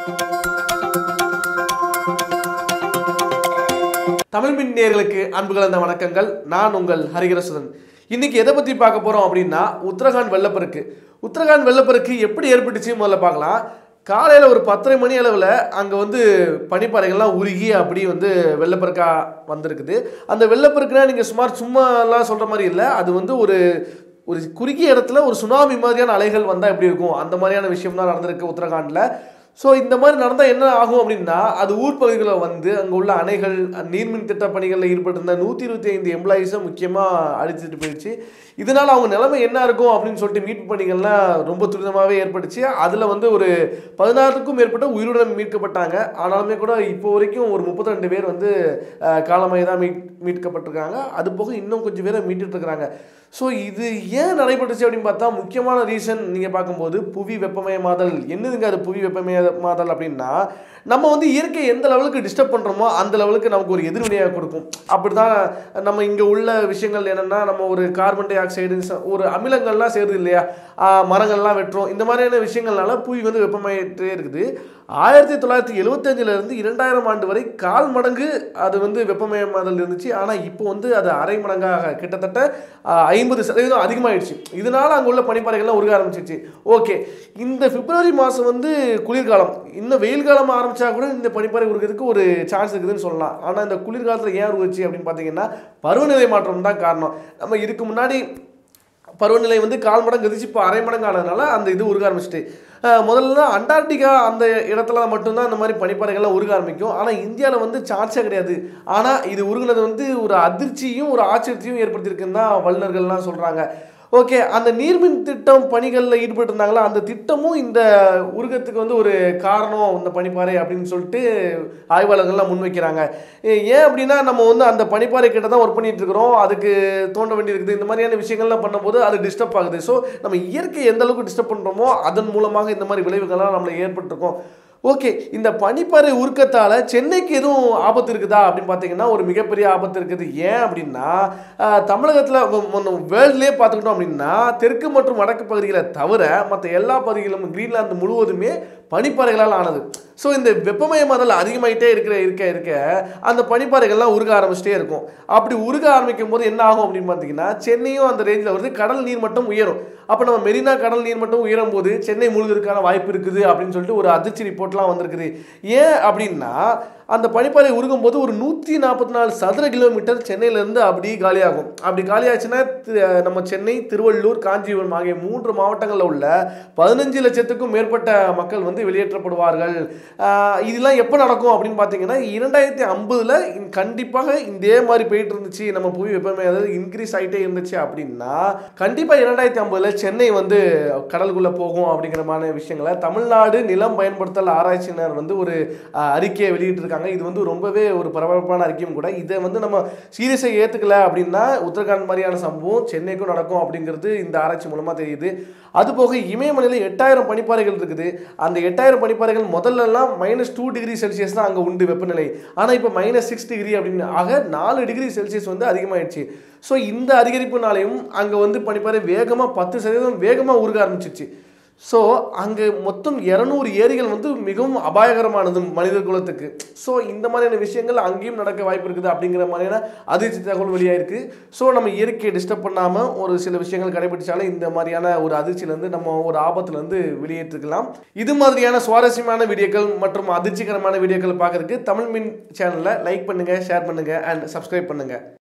தமிழ் மின் நேயர்களுக்கு அன்பு கலந்த வணக்கங்கள் நான் உங்கள் ஹரிகரசுதன் இன்னைக்கு எதை பற்றி பார்க்க போகிறோம் அப்படின்னா உத்தரகாண்ட் வெள்ளப்பெருக்கு உத்தரகாண்ட் வெள்ளப்பெருக்கு எப்படி ஏற்பட்டுச்சு முதல்ல பார்க்கலாம் காலையில் ஒரு பத்தரை மணி அளவில் அங்கே வந்து பனிப்பாறைகள்லாம் உருகி அப்படி வந்து வெள்ளப்பெருக்கா வந்திருக்குது அந்த வெள்ளப்பெருக்குனா நீங்கள் சுமார் சும்மாலாம் சொல்கிற மாதிரி இல்லை அது வந்து ஒரு ஒரு குறுகிய இடத்துல ஒரு சுனாமி மாதிரியான அலைகள் வந்தால் எப்படி இருக்கும் அந்த மாதிரியான விஷயம் தான் நடந்திருக்கு உத்தரகாண்டில் ஸோ இந்த மாதிரி நடந்தால் என்ன ஆகும் அப்படின்னா அது ஊர் பகுதிகளில் வந்து அங்கே உள்ள அணைகள் நீர்மின் திட்ட பணிகளில் ஈடுபட்டிருந்த நூற்றி இருபத்தி ஐந்து எம்ப்ளாயீஸை முக்கியமாக அழிச்சிட்டு போயிடுச்சு இதனால் அவங்க நிலைமை என்ன இருக்கும் அப்படின்னு சொல்லிட்டு மீட்பு பணிகள்லாம் ரொம்ப துரிதமாகவே ஏற்பட்டுச்சு அதில் வந்து ஒரு பதினாறுக்கும் மேற்பட்ட உயிருடன் மீட்கப்பட்டாங்க ஆனாலுமே கூட இப்போ வரைக்கும் ஒரு முப்பத்தி ரெண்டு பேர் வந்து அஹ், காலமாகி தான் மீட் மீட்கப்பட்டிருக்காங்க அது போக இன்னும் கொஞ்சம் பேரை மீட்டுட்டு இருக்கிறாங்க ஸோ இது ஏன் நடைபெற்றுச்சு அப்படின்னு பார்த்தா முக்கியமான ரீசன் நீங்கள் பார்க்கும்போது புவி வெப்பமயமாதல் என்னதுங்க அது புவி வெப்பமயமாதல் அப்படின்னா நம்ம வந்து இயற்கை எந்த லெவலுக்கு டிஸ்டர்ப் பண்ணுறோமோ அந்த லெவலுக்கு நமக்கு ஒரு எதிர்வினையாக கொடுக்கும் அப்படி தான் நம்ம இங்கே உள்ள விஷயங்கள் என்னென்னா நம்ம ஒரு கார்பன் டை ஆக்சைடு ஒரு அமிலங்கள்லாம் சேருது இல்லையா ஆஹ் மரங்கள்லாம் வெட்டுறோம் இந்த மாதிரியான விஷயங்கள்னால புவி வந்து வெப்பமயத்தே இருக்குது ஆயிரத்தி தொள்ளாயிரத்தி எழுபத்தஞ்சிலேருந்து இரண்டாயிரம் ஆண்டு வரை கால் மடங்கு அது வந்து வெப்பமயமாதல் இருந்துச்சு ஆனால் இப்போ வந்து அது அரை மடங்காக கிட்டத்தட்ட ஐம்பது சதவீதம் அதிகமாகிடுச்சு இதனால் அங்கே உள்ள பனிப்பாறைகள்லாம் உருக ஆரம்பிச்சிச்சு ஓகே இந்த பிப்ரவரி மாதம் வந்து குளிர்காலம் இன்னும் வெயில் காலம் ஆரம்பிச்சா கூட இந்த பனிப்பாறை உருகிறதுக்கு ஒரு சான்ஸ் இருக்குதுன்னு சொல்லலாம் ஆனால் இந்த குளிர்காலத்தில் ஏன் உருகுச்சு அப்படின்னு பார்த்தீங்கன்னா பருவநிலை மாற்றம் தான் காரணம் நம்ம இதுக்கு முன்னாடி பருவநிலை வந்து கால் மடங்கு இருந்துச்சு இப்போ அரை மடங்கு ஆனதுனால அந்த இது உருக ஆரம்பிச்சிட்டு அஹ் முதல்ல அண்டார்டிகா அந்த இடத்துல மட்டும்தான் இந்த மாதிரி பனிப்பாறைகள்லாம் உருக ஆரம்பிக்கும் ஆனால் இந்தியாவில் வந்து சான்ஸே கிடையாது ஆனால் இது உருகுனது வந்து ஒரு அதிர்ச்சியும் ஒரு ஆச்சரியத்தையும் ஏற்படுத்தியிருக்குன்னு தான் வல்லுநர்கள்லாம் சொல்கிறாங்க ஓகே அந்த நீர்மின் திட்டம் பணிகளில் ஈடுபட்டிருந்தாங்களா அந்த திட்டமும் இந்த உருகத்துக்கு வந்து ஒரு காரணம் இந்த பனிப்பாறை அப்படின்னு சொல்லிட்டு ஆய்வாளர்கள்லாம் முன்வைக்கிறாங்க ஏ- ஏன் அப்படின்னா நம்ம வந்து அந்த பனிப்பாறை கிட்ட தான் ஒர்க் பண்ணிட்டு இருக்கிறோம் அதுக்கு தோண்ட வேண்டியிருக்குது இந்த மாதிரியான விஷயங்கள்லாம் பண்ணும்போது அது டிஸ்டர்ப் ஆகுது ஸோ நம்ம இயற்கை எந்த அளவுக்கு டிஸ்டர்ப் பண்ணுறோமோ அதன் மூலமாக இந்த மாதிரி விளைவுகள்லாம் நம்மளை ஏற்பட்டிருக்கோம் ஓகே இந்த பனிப்பாறை உருக்கத்தால் சென்னைக்கு எதுவும் ஆபத்து இருக்குதா அப்படின்னு பார்த்தீங்கன்னா ஒரு மிகப்பெரிய ஆபத்து இருக்குது ஏன் அப்படின்னா தமிழகத்தில் வேர்ல்ட்லேயே பார்த்துக்கிட்டோம் அப்படின்னா தெற்கு மற்றும் வடக்கு பகுதிகளை தவிர மற்ற எல்லா பகுதிகளும் கிரீன்லாந்து முழுவதுமே பனிப்பாறைகளால் ஆனது ஸோ இந்த வெப்பமயமாதல் அதிகமாயிட்டே இருக்கிற இருக்க இருக்க அந்த பனிப்பாறைகள்லாம் உருக ஆரம்பிச்சிட்டே இருக்கும் அப்படி உருக ஆரம்பிக்கும் போது என்ன ஆகும் அப்படின்னு பார்த்தீங்கன்னா சென்னையும் அந்த ரேஞ்சில் வருது கடல் நீர் மட்டம் உயரும் அப்போ நம்ம மெரினா கடல் நீர் மட்டம் உயரும் போது சென்னை முழுகிறதுக்கான வாய்ப்பு இருக்குது அப்படின்னு சொல்லிட்டு ஒரு அதிர்ச்சி ரிப்போர்ட்லாம் வந்திருக்குது ஏன் அப்படின்னா அந்த பனிப்பாறை உருகும் போது ஒரு நூற்றி நாற்பத்தி நாலு சதுர கிலோமீட்டர் சென்னையிலேருந்து அப்படி காலியாகும் அப்படி காலியாச்சுன்னா தி- நம்ம சென்னை திருவள்ளூர் காஞ்சிபுரம் ஆகிய மூன்று மாவட்டங்களில் உள்ள பதினஞ்சு லட்சத்துக்கும் மேற்பட்ட மக்கள் வந்து வெளியேற்றப்படுவார்கள் ஆஹ் இதெல்லாம் எப்போ நடக்கும் அப்படின்னு பார்த்தீங்கன்னா இரண்டாயிரத்தி ஐம்பதில் கண்டிப்பாக இதே மாதிரி போயிட்டு இருந்துச்சு நம்ம புவி வெப்பமே அதாவது இன்க்ரீஸ் ஆகிட்டே இருந்துச்சு அப்படின்னா கண்டிப்பாக இரண்டாயிரத்தி ஐம்பதில் சென்னை வந்து கடலுக்குள்ளே போகும் அப்படிங்கிற மாதிரி விஷயங்களை தமிழ்நாடு நிலம் பயன்படுத்தல் ஆராய்ச்சியினர் வந்து ஒரு ஆஹ், அறிக்கையை வெளியிட்டிருக்காங்க இது வந்து ரொம்பவே ஒரு பரபரப்பான அறிக்கையும் கூட இதை வந்து நம்ம சீரியஸாக ஏற்றுக்கல அப்படின்னா உத்தரகாண்ட் மாதிரியான சம்பவம் சென்னைக்கும் நடக்கும் அப்படிங்கிறது இந்த ஆராய்ச்சி மூலமாக தெரியுது அதுபோக இமயமலையில் எட்டாயிரம் பனிப்பாறைகள் இருக்குது அந்த எட்டாயிரம் பனிப்பாறைகள் முதல்லலாம் மைனஸ் டூ டிகிரி செல்சியஸ் தான் அங்கே உண்டு வெப்பநிலை ஆனால் இப்போ மைனஸ் சிக்ஸ் டிகிரி அப்படின்னு ஆக நாலு டிகிரி செல்சியஸ் வந்து அதிகமாயிடுச்சு ஸோ இந்த அதிகரிப்புனாலையும் அங்கே வந்து பனிப்பாறை வேகமாக பத்து சதவீதம் வேகமாக உருக ஆரம்பிச்சிச்சு ஸோ அங்கே மொத்தம் இரநூறு ஏரிகள் வந்து மிகவும் அபாயகரமானது மனித குலத்துக்கு ஸோ இந்த மாதிரியான விஷயங்கள் அங்கேயும் நடக்க வாய்ப்பு இருக்குது அப்படிங்கிற மாதிரியான அதிர்ச்சி தகவல் வெளியாயிருக்கு ஸோ நம்ம இயற்கையை டிஸ்டர்ப் பண்ணாமல் ஒரு சில விஷயங்கள் கடைபிடிச்சாலே இந்த மாதிரியான ஒரு அதிர்ச்சியிலேருந்து நம்ம ஒரு ஆபத்துலேருந்து வெளியேற்றிக்கலாம் இது மாதிரியான சுவாரஸ்யமான வீடியோக்கள் மற்றும் அதிர்ச்சிகரமான வீடியோக்கள் பார்க்கறதுக்கு தமிழ் மின் சேனலை லைக் பண்ணுங்கள் ஷேர் பண்ணுங்கள் அண்ட் சப்ஸ்கிரைப் பண்ணுங்கள்